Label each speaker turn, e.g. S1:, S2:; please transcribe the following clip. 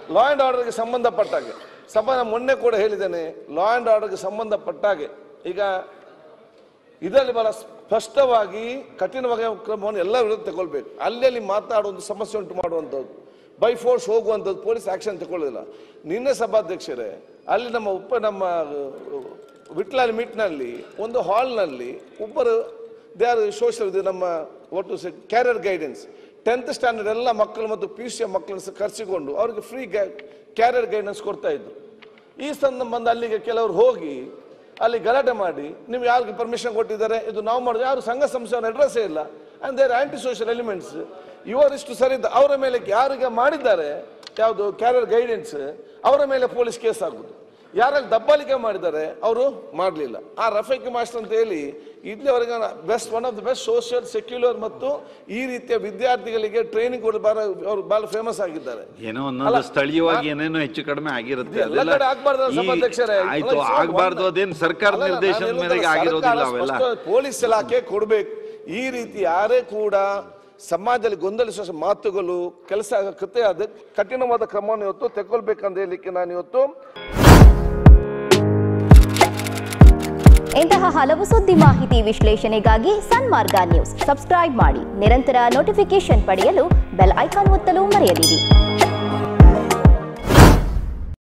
S1: Law and ಆರ್ಡರ್ಗೆ ಸಂಬಂಧಪಟ್ಟಾಗೆ ಸಭಾ ನಾನು ಮೊನ್ನೆ ಕೂಡ ಹೇಳಿದ್ದೇನೆ ಲಾ ಆ್ಯಂಡ್ ಆರ್ಡರ್ಗೆ ಸಂಬಂಧಪಟ್ಟಾಗೆ ಈಗ ಇದರಲ್ಲಿ ಬಹಳ ಸ್ಪಷ್ಟವಾಗಿ ಕಠಿಣವಾಗಿ ಕ್ರಮವನ್ನು ಎಲ್ಲ ವಿರುದ್ಧ ತಗೊಳ್ಬೇಕು ಅಲ್ಲಿ ಅಲ್ಲಿ ಮಾತಾಡೋ ಒಂದು ಸಮಸ್ಯೆ ಉಂಟು ಮಾಡುವಂಥದ್ದು ಬೈ ಫೋರ್ಸ್ ಹೋಗುವಂಥದ್ದು ಪೊಲೀಸ್ ಆಕ್ಷನ್ ತಗೊಳ್ಳೋದಿಲ್ಲ ನಿನ್ನೆ ಸಭಾಧ್ಯಕ್ಷರೇ ಅಲ್ಲಿ ನಮ್ಮ ಉಪ ನಮ್ಮ ವಿಟ್ಲಾಲ್ ಮೀಟ್ನಲ್ಲಿ ಒಂದು ಹಾಲ್ನಲ್ಲಿ ಒಬ್ಬರು ದೇ ಆರ್ ಸೋಷಿಯಲ್ ಇದು ನಮ್ಮ ಒಟ್ಟು ಕ್ಯಾರಿಯರ್ ಗೈಡೆನ್ಸ್ ಟೆಂತ್ ಸ್ಟ್ಯಾಂಡರ್ಡ್ ಎಲ್ಲ ಮಕ್ಕಳು ಮತ್ತು ಪಿ ಯು ಸಿ ಮಕ್ಕಳನ್ನು ಸಹ ಕರೆಸಿಕೊಂಡು ಅವರಿಗೆ ಫ್ರೀ ಕ್ಯಾರಿಯರ್ ಗೈಡೆನ್ಸ್ ಕೊಡ್ತಾ ಇದ್ರು ಈ ಸಂದರ್ಭ ಅಲ್ಲಿಗೆ ಕೆಲವರು ಹೋಗಿ ಅಲ್ಲಿ ಗಲಾಟೆ ಮಾಡಿ ನೀವು ಯಾರಿಗೆ ಪರ್ಮಿಷನ್ ಕೊಟ್ಟಿದ್ದಾರೆ ಇದು ನಾವು ಮಾಡೋದು ಯಾರು ಸಂಘ ಸಂಸ್ಥೆಯವರ ಅಡ್ರೆಸ್ಸೇ ಇಲ್ಲ and there anti social elements ಇವರಿಷ್ಟು ಸರಿ ಇದ್ದ ಅವರ ಮೇಲೆ ಯಾರಿಗೆ ಮಾಡಿದ್ದಾರೆ ಯಾವುದು ಕ್ಯಾರಿಯರ್ ಗೈಡೆನ್ಸ್ ಅವರ ಮೇಲೆ ಪೊಲೀಸ್ ಕೇಸ್ ಆಗುದು ಯಾರಲ್ಲಿ ದಬ್ಬಾಳಿಕೆ ಮಾಡಿದ್ದಾರೆ ಅವರು ಮಾಡಲಿಲ್ಲ ಆ ರಫೇಕ್ ಮಾಸ್ಟರ್ ಅಂತ ಹೇಳಿ ಇಲ್ಲಿವರೆಗೆ best one of the best social secular ಮತ್ತು ಈ ರೀತಿಯ ವಿದ್ಯಾರ್ಥಿಗಳಿಗೆ ಟ್ರೈನಿಂಗ್ ಕೊಡ ಬಾರ ಅವರು ಬಹಳ ಫೇಮಸ್ ಆಗಿದ್ದಾರೆ
S2: ಏನೋ ಒಂದೊಂದು ಸ್ಥಳೀಯವಾಗಿ ಏನೇನೋ ಹೆಚ್ಚು ಕಡಿಮೆ ಆಗಿರುತ್ತೆ
S1: ಎಲ್ಲ
S2: ಅದೆಲ್ಲ
S1: ಕಡೆ ಆಗ್ಬಾರ್ದಲ್ಲ
S2: ಈ-
S1: ಸಭಾಧ್ಯಕ್ಷರೇ.
S2: ಆಯ್ತು
S1: ಅಲ್ಲ, ಇದು
S2: ಆಗ್ಬಾರ್ದು
S1: ಒಂದು-
S2: ಅದೇನು ಸರ್ಕಾರ
S1: ಅಲ್ಲ, ಅಲ್ಲ,
S2: ನಿರ್ದೇಶನದ
S1: ನಾನು
S2: ಮೇರೆಗೆ
S1: ಹೇಳೋದು
S2: ಆಗಿರೋದಿಲ್ಲ
S1: ಸರ್ಕಾರ
S2: ಅವೆಲ್ಲ
S1: ಸ್ಪಷ್ಟ ಪೊಲೀಸ್ ಇಲಾಖೆ ಕೊಡಬೇಕು ಈ ರೀತಿ ಯಾರೇ ಕೂಡ ಸಮಾಜದಲ್ಲಿ ಗೊಂದಲಿಸುವ ಮಾತುಗಳು ಕೆಲಸ ಕೃತ್ಯ ಆದ ಕಠಿಣವಾದ ಕ್ರಮವನ್ನು ಇವತ್ತು ತೆಗೊಳ್ಬೇಕಂತ ಹೇಳಲಿಕ್ಕೆ ನಾನು ಇವತ್ತು
S3: ಇಂತಹ ಹಲವು ಸುದ್ದಿ ಮಾಹಿತಿ ವಿಶ್ಲೇಷಣೆಗಾಗಿ ಸನ್ಮಾರ್ಗ ನ್ಯೂಸ್ ಸಬ್ಸ್ಕ್ರೈಬ್ ಮಾಡಿ ನಿರಂತರ ನೋಟಿಫಿಕೇಶನ್ ಪಡೆಯಲು ಬೆಲ್ ಐಕಾನ್ ಒತ್ತಲು ಮರೆಯದಿರಿ